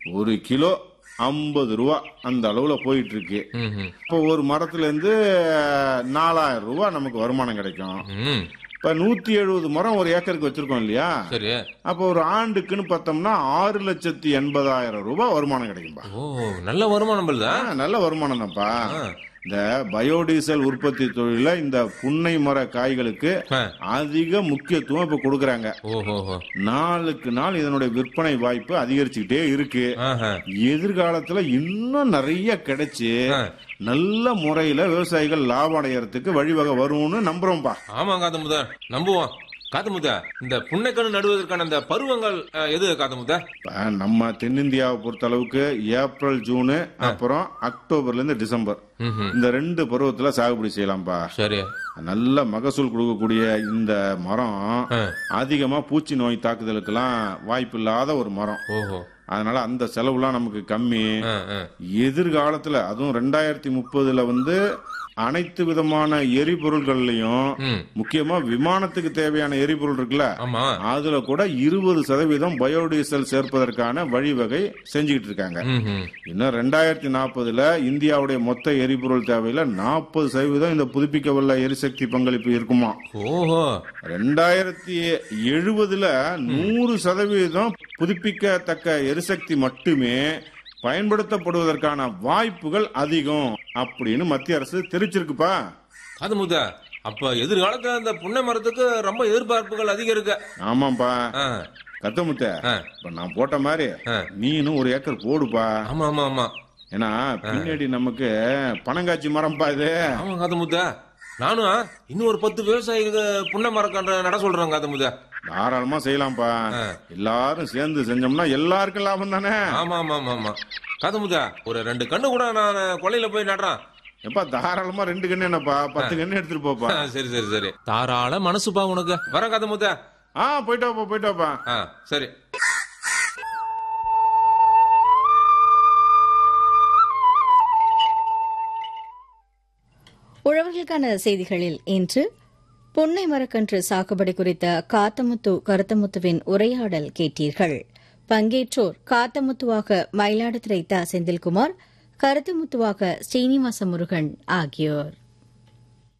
ஒரு கிலோ ஐம்பது ரூபா அந்த அளவுல போயிட்டு இருக்கு ம், ம். இப்போ ஒரு மரத்துல இருந்து நாலாயிரம் ரூபாய் நமக்கு வருமானம் கிடைக்கும் ம். இப்ப நூத்தி எழுபது மரம் ஒரு ஏக்கருக்கு வச்சிருக்கோம் இல்லையா சரி அப்போ ஒரு ஆண்டுக்குன்னு பார்த்தோம்னா ஆறு லட்சத்தி எண்பதாயிரம் ரூபாய் வருமானம் கிடைக்கும்பா ஓ நல்ல வருமானம் பல்தா ஆ, நல்ல வருமானம் தான்ப்பா இந்த பயோடீசல் உற்பத்தி தொழில இந்த புன்னை மர காய்களுக்கு அதிக முக்கியத்துவம் இப்ப கொடுக்கறாங்க ஓஹோ நாளுக்கு நாள் இதனுடைய விற்பனை வாய்ப்பு அதிகரிச்சுக்கிட்டே இருக்கு ஆஹா. எதிர்காலத்துல இன்னும் நிறைய கிடைச்சு ஆ. நல்ல முறையில விவசாயிகள் லாபம் அடையறதுக்கு வழிவகை வரும்னு நம்புறோம்பா ஆமா காத்தமுத நம்புவோம் காத்தமுத இந்த புன்னைக்கணு நடுவதற்கான அந்த பருவங்கள் அஹ், எது காத்தமுத இப்ப நம்ம தென்னிந்தியாவை பொறுத்த அளவுக்கு ஏப்ரல் ஜூனு அப்புறம் அக்டோபர்ல இருந்து டிசம்பர் ம்ஹும். இந்த ரெண்டு பருவத்துல சாகுபடி செய்யலாம்பா சரி நல்ல மகசூல் கொடுக்கக்கூடிய இந்த மரம் ஆ. அதிகமா பூச்சி நோய் தாக்குதலுக்கெல்லாம் வாய்ப்பு இல்லாத ஒரு மரம் ஓஹோ அதனால அந்த செலவுலாம் நமக்கு கம்மி ஆ, ஆ. எதிர்காலத்துல அதுவும் ரெண்டாயிரத்தி முப்பதுல வந்து அனைத்து விதமான எரிபொருள்கள்லயும் ம். முக்கியமா விமானத்துக்கு தேவையான எரிபொருள் இருக்குல்ல ஆமா அதுல கூட இருபது சதவீதம் பயோடீசல் சேர்ப்பதற்கான வழிவகை செஞ்சுக்கிட்டு இருக்காங்க ம்ஹும். இன்னும் ரெண்டாயிரத்தி நாற்பதுல இந்தியாவுடைய மொத்த எரிபொருள் தேவையில நாற்பது சதவீதம் இந்த புதுப்பிக்கவல்ல எரிசக்தி பங்களிப்பு இருக்குமா ஓஹோ ரெண்டாயிரத்தி எழுபதுல நூறு சதவீதம் புதுப்பிக்கத்தக்க எரிசக்தி மட்டுமே பயன்படுத்தப்படுவதற்கான வாய்ப்புகள் அதிகம் அப்படின்னு மத்திய அரசு தெரிவிச்சிருக்குப்பா காத்தமுத அப்ப எதிர்காலத்துல அந்த புன்னை மரத்துக்கு ரொம்ப எதிர்பார்ப்புகள் அதிகம் இருக்கு ஆமாப்பா ஆ. கத்தமுத்த ஆ. இப்ப நான் போட்ட மாதிரி ஆ. நீனும் ஒரு ஏக்கர் போடுப்பா ஆமா ஆமா ஆமா ஏன்னா பின்னாடி நமக்கு பனங்காய்ச்சி மரம்ப்பா இது ஆமா காத்தமுத நானும் இன்னும் ஒரு பத்து விவசாயிகளுக்கு புன்னை மரக்கன்ற நட சொல்றேன் காத்தமுத தாராளமா செய்யலாம்ப்பா எல்லாரும் சேர்ந்து செஞ்சோம்னா எல்லாருக்கும் லாபம் தானே ஆமா ஆமா ஆமா ஆமா காத்தமுத ஒரு ரெண்டு கண்ணு கூட நான் கொல்லையில போய் நடுறேன் எப்பா தாராளமா ரெண்டு கண்ணு என்னப்பா பத்து கண்ணு எடுத்துட்டு போப்பா ஆ, சரி சரி சரி தாராள மனசுப்பா உனக்கு வர காத்தமுத ஆ போயிட்டு வாப்பா போயிட்டு வாப்பா ஆ சரி உழவர்களுக்கான செய்திகளில் இன்று புன்னை மரக்கன்று சாகுபடி குறித்த காத்தமுத்து கருத்தமுத்துவின் உரையாடல் கேட்டீர்கள் பங்கேற்றோர் காத்தமுத்துவாக மயிலாடுதுறை த செந்தில்குமார் கருத்துமுத்துவாக ஸ்ரீனிவாச முருகன் ஆகியோர்